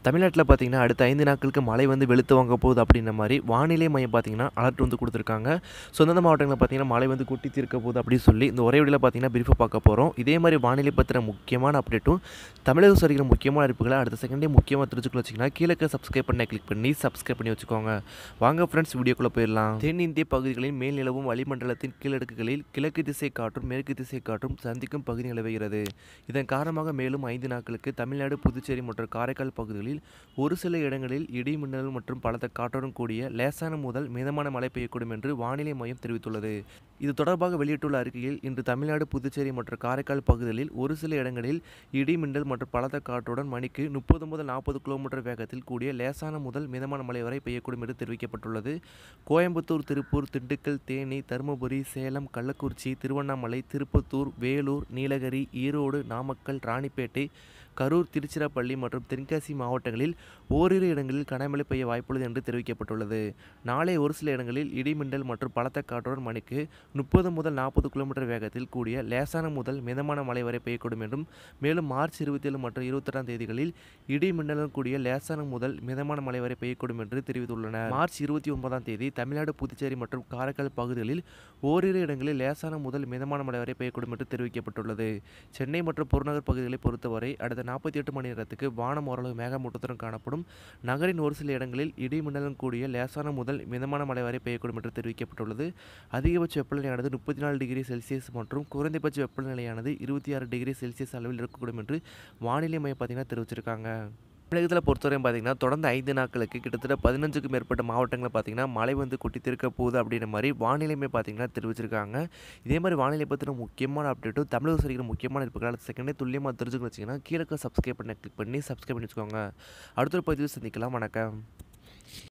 தமிழ்நாட்டில் பார்த்தீங்கன்னா அடுத்த ஐந்து நாட்களுக்கு மழை வந்து வெளுத்து வாங்க போகுது அப்படின்ற மாதிரி வானிலை மையம் பார்த்தீங்கன்னா அலர்ட் வந்து கொடுத்துருக்காங்க ஸோ அந்தந்த மாவட்டங்களில் பார்த்தீங்கன்னா மழை வந்து கொட்டி தீர்க்க போகுது அப்படின்னு சொல்லி இந்த ஒரே வீடியோவில் பார்த்தீங்கன்னா பிரீஃபாக பார்க்க போகிறோம் இதே மாதிரி வானிலை பற்றின முக்கியமான அப்டேட்டும் தமிழக சரிக்கிற முக்கியமான அறிவிப்புகளை அடுத்த செகண்டே முக்கியமாக தெரிஞ்சுக்கணும் வச்சிங்கன்னா கீழே சப்ஸ்கிரைப் பண்ண கிளிக் பண்ணி சப்ஸ்கிரைப் பண்ணி வச்சுக்கோங்க வாங்க ஃப்ரெண்ட்ஸ் வீடியோக்குள்ளே போயிடலாம் தென்னிந்திய பகுதிகளின் மேல் நிலவும் வளிமண்டலத்தின் கீழடுக்குகளில் கிழக்கு திசை காற்றும் மேற்கு திசை காற்றும் சந்திக்கும் பகுதி நிலவுகிறது இதன் காரணமாக மேலும் ஐந்து நாட்களுக்கு தமிழ்நாடு புதுச்சேரி மற்றும் காரைக்கால் பகுதிகளில் ஒரு சில இடங்களில் இடி மின்னல் மற்றும் பலத்த காற்றுடன் கூடிய லேசான முதல் மிதமான மழை பெய்யக்கூடும் என்று வானிலை மையம் தெரிவித்துள்ளது இது தொடர்பாக வெளியிட்டுள்ள அறிக்கையில் இன்று தமிழ்நாடு புதுச்சேரி மற்றும் காரைக்கால் பகுதிகளில் ஒரு சில இடங்களில் இடி மின்னல் மற்றும் பலத்த காற்றுடன் மணிக்கு முப்பது முதல் நாற்பது கிலோமீட்டர் வேகத்தில் கூடிய லேசான முதல் மிதமான மழை வரை பெய்யக்கூடும் என்று தெரிவிக்கப்பட்டுள்ளது கோயம்புத்தூர் திருப்பூர் திண்டுக்கல் தேனி தருமபுரி சேலம் கள்ளக்குறிச்சி திருவண்ணாமலை திருப்பத்தூர் வேலூர் நீலகிரி ஈரோடு நாமக்கல் ராணிப்பேட்டை கரூர் திருச்சிராப்பள்ளி மற்றும் தென்காசி மாவட்டங்களில் ஓரிரு இடங்களில் கனமழை பெய்ய வாய்ப்புள்ளது என்று தெரிவிக்கப்பட்டுள்ளது நாளை ஒரு சில இடங்களில் இடிமின்னல் மற்றும் பலத்த காற்றுடன் மணிக்கு முப்பது முதல் நாற்பது கிலோமீட்டர் வேகத்தில் கூடிய லேசான முதல் மிதமான மழை வரை பெய்யக்கூடும் என்றும் மேலும் மார்ச் இருபத்தி ஏழு மற்றும் இருபத்தெட்டாம் தேதிகளில் இடி மின்னலுடன் கூடிய லேசான முதல் மிதமான மழை வரை பெய்யக்கூடும் என்று தெரிவித்துள்ளனர் மார்ச் இருபத்தி ஒன்பதாம் தேதி தமிழ்நாடு புதுச்சேரி மற்றும் காரைக்கால் பகுதிகளில் ஓரிரு இடங்களில் லேசான முதல் மிதமான மழை வரை பெய்யக்கூடும் என்று தெரிவிக்கப்பட்டுள்ளது சென்னை மற்றும் புறநகர் பகுதிகளை பொறுத்தவரை அடுத்த நாற்பத்தி எட்டு மணி நேரத்துக்கு வானம் ஓரளவு மேகமூட்டத்துடன் காணப்படும் நகரின் ஒரு சில இடங்களில் இடி மின்னலுடன் கூடிய லேசான முதல் மிதமான மழை வரை பெய்யக்கூடும் என்று தெரிவிக்கப்பட்டுள்ளது அதிகபட்ச வெப்பநிலையானது முப்பத்தி நாலு டிகிரி செல்சியஸ் மற்றும் குறைந்தபட்ச வெப்பநிலையானது இருபத்தி ஆறு டிகிரி செல்சியஸ் அளவில் இருக்கக்கூடும் என்று வானிலை மையம் பார்த்தீங்கன்னா தெரிவிச்சிருக்காங்க தமிழகத்தில் பொறுத்தவரையும் பார்த்தீங்கன்னா தொடர்ந்து ஐந்து நாட்களுக்கு கிட்டத்தட்ட பதினஞ்சுக்கும் மேற்பட்ட மாவட்டங்களில் பார்த்தீங்கன்னா மழை வந்து கொட்டி தீர்க்க போகுது அப்படின்ற மாதிரி வானிலையுமே பார்த்தீங்கன்னா தெரிவிச்சிருக்காங்க இதே மாதிரி வானிலை பற்றின முக்கியமான அப்டேட்டும் தமிழக சரிக்கிற முக்கியமான இருப்புகள் செகண்டே துல்லியமாக தெரிஞ்சுக்கணும் வச்சிங்கன்னா கீழே சப்ஸ்கிரைப் பண்ண கிளிக் பண்ணி சப்ஸ்கிரைப் பண்ணி வச்சுக்கோங்க அடுத்த ஒரு பதிவு சந்திக்கலாம் வணக்கம்